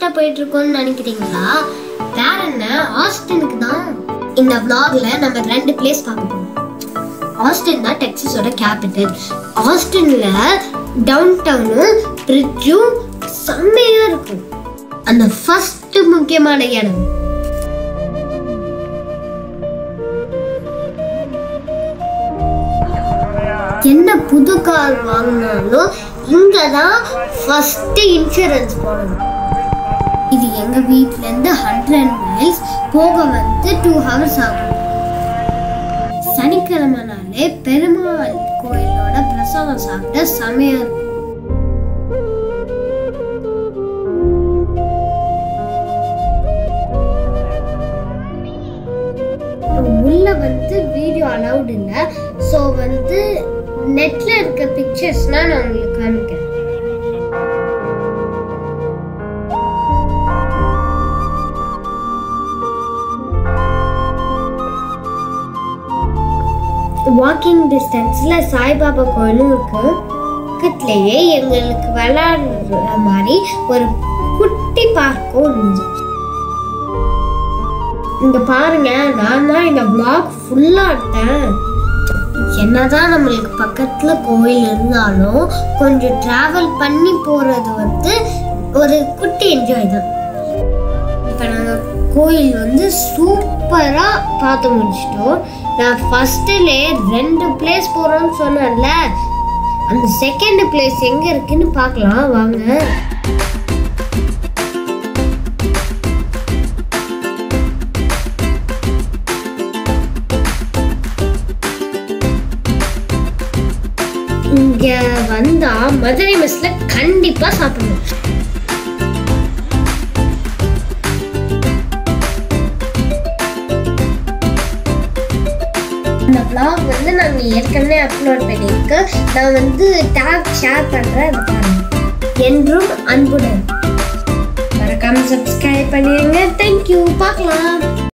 ஃபாஸ்டா போயிட்டு இருக்கோம்னு நினைக்கிறீங்களா வேற என்ன ஆஸ்டினுக்கு தான் இந்த vlogல நம்ம ரெண்டு பிளேஸ் பார்க்க போறோம் ஆஸ்டின் தான் டெக்ஸஸோட கேபிட்டல் ஆஸ்டின்ல டவுன் டவுனும் பிரிட்ஜும் செம்மையா இருக்கும் அந்த ஃபர்ஸ்ட் முக்கியமான இடம் என்ன புது கார் வாங்கினாலும் இங்க தான் ஃபர்ஸ்ட் இன்சூரன்ஸ் போடணும் இது எங்க வீட்ல இருந்து ஹண்ட்ரட் மைல்ஸ் போக வந்து டூ ஹவர்ஸ் ஆகும் சனிக்கிழமைனாலே பெருமாள் கோயிலோட பிரசாதம் சாப்பிட்ட செமையா இருக்கும் உள்ள வந்து வீடியோ அலௌட் இல்லை ஸோ வந்து நெட்ல இருக்க பிக்சர்ஸ்னா நான் உங்களுக்கு காமிக்கிறேன் வாக்கிங் டிஸ்டன்ஸ்ல சாய்பாபா கோயிலும் இருக்கு பக்கத்துலயே எங்களுக்கு விளையாடுற மாதிரி ஒரு குட்டி பார்க்கும் இருந்துச்சு இங்க பாருங்க நான் தான் இந்த vlog ஃபுல்லா எடுத்தேன் என்னதான் நம்மளுக்கு பக்கத்துல கோயில் இருந்தாலும் கொஞ்சம் டிராவல் பண்ணி போறது வந்து ஒரு குட்டி என்ஜாய் தான் இப்போ நாங்கள் கோயில் வந்து சூப்பரா பார்த்து முடிச்சிட்டோம் நான் ஃபர்ஸ்ட்லே ரெண்டு பிளேஸ் போறோம்னு சொன்னேன்ல அந்த செகண்ட் பிளேஸ் எங்க இருக்குன்னு பார்க்கலாம் வாங்க இங்க வந்தா மதுரை மெஸ்ல கண்டிப்பா சாப்பிடணும் இந்த vlog வந்து நாங்க ஏற்கனவே அப்லோட் பண்ணியிருக்கோம் நான் வந்து டேப் ஷேர் பண்றேன் அதை பாருங்க என்றும் அன்புடன் மறக்காம சப்ஸ்கிரைப் பண்ணிடுங்க தேங்க்யூ பார்க்கலாம்